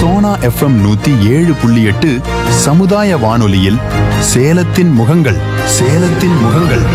Sona FM நூத்தி ஏழு புள்ளி எட்டு சமுதாய வானொலியில் சேலத்தின் முகங்கள் சேலத்தின் முகங்கள்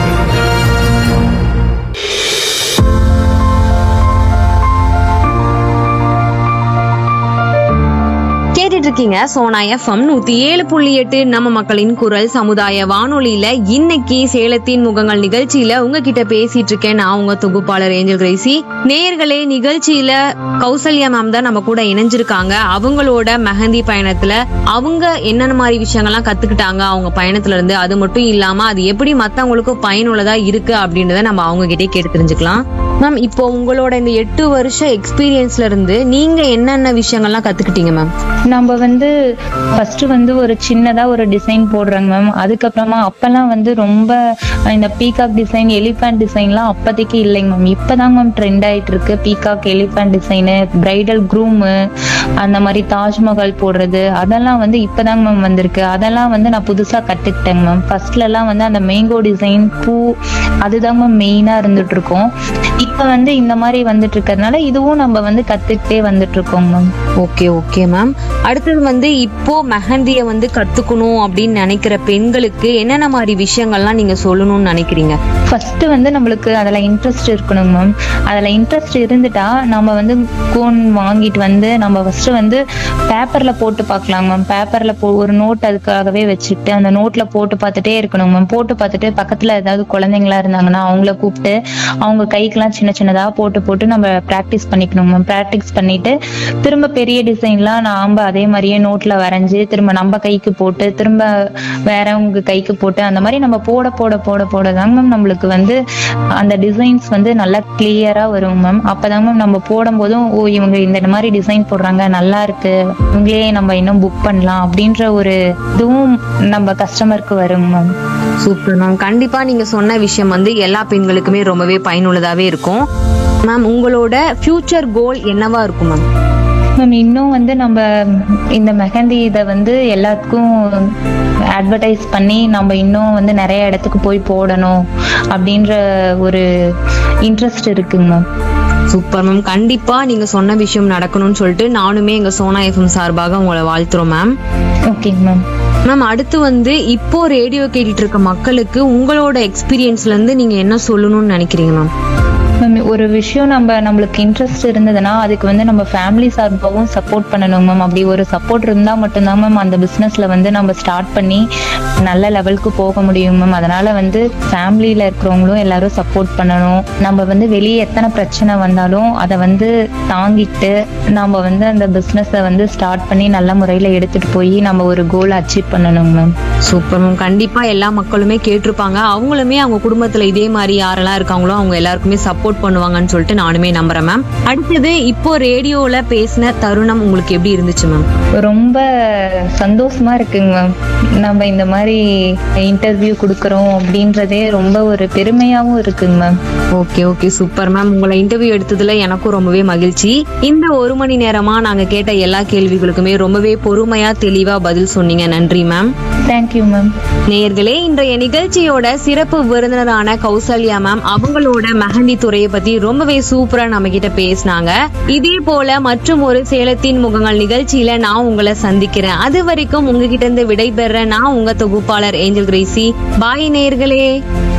கேட்டுட்டு இருக்கீங்க சோனா எஃப்எம் நூத்தி ஏழு புள்ளி எட்டு நம்ம மக்களின் குரல் சமுதாய வானொலியில இன்னைக்கு சேலத்தின் முகங்கள் நிகழ்ச்சியில உங்ககிட்ட பேசிட்டு இருக்கேன் நான் உங்க தொகுப்பாளர் ஏஞ்சல் கிரேசி நேயர்களே நிகழ்ச்சியில கௌசல்யா மேம் தான் நம்ம கூட இணைஞ்சிருக்காங்க அவங்களோட மெஹந்தி பயணத்துல அவங்க என்னென்ன மாதிரி விஷயங்கள்லாம் கத்துக்கிட்டாங்க அவங்க பயணத்துல இருந்து அது மட்டும் இல்லாம அது எப்படி மத்தவங்களுக்கும் பயனுள்ளதா இருக்கு அப்படின்றத நம்ம அவங்க கிட்டே கேட்டு தெரிஞ்சுக்கலாம் மேம் இப்போ உங்களோட இந்த எட்டு வருஷ எக்ஸ்பீரியன்ஸ்ல இருந்து நீங்க என்னென்ன விஷயங்கள்லாம் கத்துக்கிட்டீங்க மேம் நம்ம வந்து ஃபர்ஸ்ட் வந்து ஒரு சின்னதா ஒரு டிசைன் போடுறாங்க மேம் அதுக்கப்புறமா அப்பெல்லாம் வந்து ரொம்ப இந்த பீகாக் டிசைன் எலிஃபண்ட் டிசைன்லாம் அப்போதைக்கு இல்லைங்க மேம் இப்போதாங்க மேம் ட்ரெண்ட் ஆயிட்டு இருக்கு peacock elephant design bridal groom அந்த மாதிரி தாஜ்மஹால் போடுறது அதெல்லாம் வந்து இப்போதாங்க மேம் வந்திருக்கு அதெல்லாம் வந்து நான் புதுசா கத்துக்கிட்டேங்க மேம் ஃபர்ஸ்ட்ல எல்லாம் வந்து அந்த மேங்கோ டிசைன் பூ அதுதாங்க மேம் மெயினா இருந்துட்டு இருக்கோம் இப்போ வந்து இந்த மாதிரி வந்துட்டு இருக்கறதுனால இதுவும் நம்ம வந்து கத்துக்கிட்டே வந்துட்டு இருக்கோங்க மேம் ஓகே ஓகே மேம் அடுத்தது வந்து இப்போ மெஹந்திய வந்து கத்துக்கணும் அப்படின்னு நினைக்கிற பெண்களுக்கு என்னென்ன மாதிரி விஷயங்கள்லாம் நீங்க சொல்லணும்னு நினைக்கிறீங்க ஃபர்ஸ்ட் வந்து நம்மளுக்கு அதில் இன்ட்ரெஸ்ட் இருக்கணும் மேம் அதில் இன்ட்ரெஸ்ட் இருந்துட்டா நம்ம வந்து கோன் வாங்கிட்டு வந்து நம்ம ஃபர்ஸ்ட் வந்து பேப்பர்ல போட்டு பார்க்கலாம் மேம் பேப்பர்ல போ ஒரு நோட் அதுக்காகவே வச்சுட்டு அந்த நோட்ல போட்டு பார்த்துட்டே இருக்கணும் மேம் போட்டு பார்த்துட்டு பக்கத்துல ஏதாவது குழந்தைங்களா இருந்தாங்கன்னா அவங்கள கூப்பிட்டு அவங்க கைக்கெல்லாம் சின்ன சின்னதா போட்டு போட்டு நம்ம ப்ராக்டிஸ் பண்ணிக்கணும் மேம் ப்ராக்டிஸ் பண்ணிட்டு திரும்ப பெரிய டிசைன்லாம் நாம அதே மாதிரியே நோட்ல வரைஞ்சு திரும்ப நம்ம கைக்கு போட்டு திரும்ப வேறவங்க கைக்கு போட்டு அந்த மாதிரி நம்ம போட போட போட போட தாங்க மேம் நம்மளுக்கு வந்து அந்த டிசைன்ஸ் வந்து நல்லா கிளியரா வரும் மேம் அப்பதாங்க மேம் நம்ம போடும்போதும் ஓ இவங்க இந்த மாதிரி டிசைன் போடுறாங்க நல்லா இருக்கு இவங்களே நம்ம இன்னும் புக் பண்ணலாம் அப்படின்ற ஒரு இதுவும் நம்ம கஸ்டமருக்கு வரும் மேம் சூப்பர் மேம் கண்டிப்பா நீங்க சொன்ன விஷயம் வந்து எல்லா பெண்களுக்குமே ரொம்பவே பயனுள்ளதாவே இருக்கும் மேம் உங்களோட ஃபியூச்சர் கோல் என்னவா இருக்கும் மேம் மேம் இன்னும் வந்து நம்ம இந்த மெஹந்தி இதை வந்து எல்லாத்துக்கும் அட்வர்டைஸ் பண்ணி நம்ம இன்னும் வந்து நிறைய இடத்துக்கு போய் போடணும் அப்படின்ற ஒரு இன்ட்ரெஸ்ட் இருக்குங்க மேம் சூப்பர் மேம் கண்டிப்பா நீங்க சொன்ன விஷயம் நடக்கணும்னு சொல்லிட்டு நானுமே எங்க சோனா எஃப்எம் சார்பாக உங்களை வாழ்த்துறோம் மேம் ஓகேங்க மேம் மேம் அடுத்து வந்து இப்போ ரேடியோ கேட்டுட்டு இருக்க மக்களுக்கு உங்களோட எக்ஸ்பீரியன்ஸ்ல இருந்து நீங்க என்ன சொல்லணும்னு நினைக்கிறீங்க மேம் மேம் ஒரு விஷயம் நம்ம நம்மளுக்கு இன்ட்ரெஸ்ட் இருந்ததுன்னா அதுக்கு வந்து நம்ம ஃபேமிலி சார்பாகவும் சப்போர்ட் பண்ணணும் மேம் அப்படி ஒரு சப்போர்ட் இருந்தால் மட்டும்தான் மேம் அந்த பிஸ்னஸ்ல வந்து நம்ம ஸ்டார்ட் பண்ணி நல்ல லெவலுக்கு போக முடியும் மேம் அதனால வந்து ஃபேமிலியில இருக்கிறவங்களும் எல்லாரும் சப்போர்ட் பண்ணணும் நம்ம வந்து வெளியே எத்தனை பிரச்சனை வந்தாலும் அதை வந்து தாங்கிட்டு நம்ம வந்து அந்த பிஸ்னஸை வந்து ஸ்டார்ட் பண்ணி நல்ல முறையில் எடுத்துட்டு போய் நம்ம ஒரு கோல் அச்சீவ் பண்ணணும் மேம் சூப்பர் மேம் கண்டிப்பா எல்லா மக்களுமே கேட்டிருப்பாங்க அவங்களுமே அவங்க குடும்பத்துல இதே மாதிரி யாரெல்லாம் இருக்காங்களோ அவங்க எல்லாருக்குமே சப்போர்ட் பண்ணுவாங்கன்னு சொல்லிட்டு நானுமே நம்புறேன் மேம் அடுத்தது இப்போ ரேடியோல பேசின தருணம் உங்களுக்கு எப்படி இருந்துச்சு மேம் ரொம்ப சந்தோஷமா இருக்குங்க மேம் நம்ம இந்த மாதிரி இன்டர்வியூ கொடுக்குறோம் அப்படின்றதே ரொம்ப ஒரு பெருமையாவும் இருக்குங்க ma'am okay okay super ma'am உங்களை இன்டர்வியூ எடுத்ததுல எனக்கும் ரொம்பவே மகிழ்ச்சி இந்த ஒரு மணி நேரமா நாங்க கேட்ட எல்லா கேள்விகளுக்குமே ரொம்பவே பொறுமையா தெளிவா பதில் சொன்னீங்க நன்றி மேம் தேங்க்யூ மேம் நேயர்களே இன்றைய நிகழ்ச்சியோட சிறப்பு விருந்தினரான கௌசல்யா மேம் அவங்களோட மெஹந்தி துறையை பத்தி ரொம்பவே சூப்பரா நம்ம கிட்ட பேசினாங்க இதே போல மற்றும் ஒரு சேலத்தின் முகங்கள் நிகழ்ச்சியில நான் உங்களை சந்திக்கிறேன் அது வரைக்கும் உங்ககிட்ட இருந்து விடைபெற நான் உங்க தொகுப்பாளர் ஏஞ்சல் கிரேசி பாய் நேயர்களே